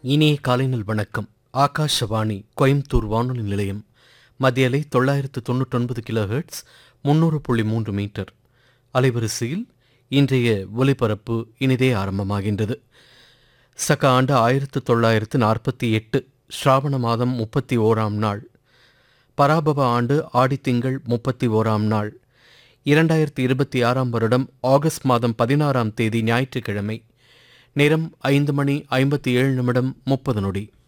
இனிய காலைநல் வணக்கம் ஆகாஷவாணி கோயம்புத்தூர் வானொலி நிலையம் மத்திய அலை தொள்ளாயிரத்து தொண்ணூற்றொன்பது கிலோஹெர்ட்ஸ் முன்னூறு புள்ளி மூன்று மீட்டர் அலைவரிசையில் இன்றைய ஒலிபரப்பு இனிதே ஆரம்பமாகின்றது சக ஆண்டு ஆயிரத்து தொள்ளாயிரத்து நாற்பத்தி எட்டு ஸ்ராவண மாதம் முப்பத்தி ஓராம் நாள் பராபவ ஆண்டு ஆடித்திங்கள் முப்பத்தி ஓராம் நாள் இரண்டாயிரத்தி இருபத்தி ஆறாம் வருடம் ஆகஸ்ட் மாதம் பதினாறாம் தேதி ஞாயிற்றுக்கிழமை நேரம் ஐந்து மணி ஐம்பத்தி ஏழு நிமிடம் முப்பது நொடி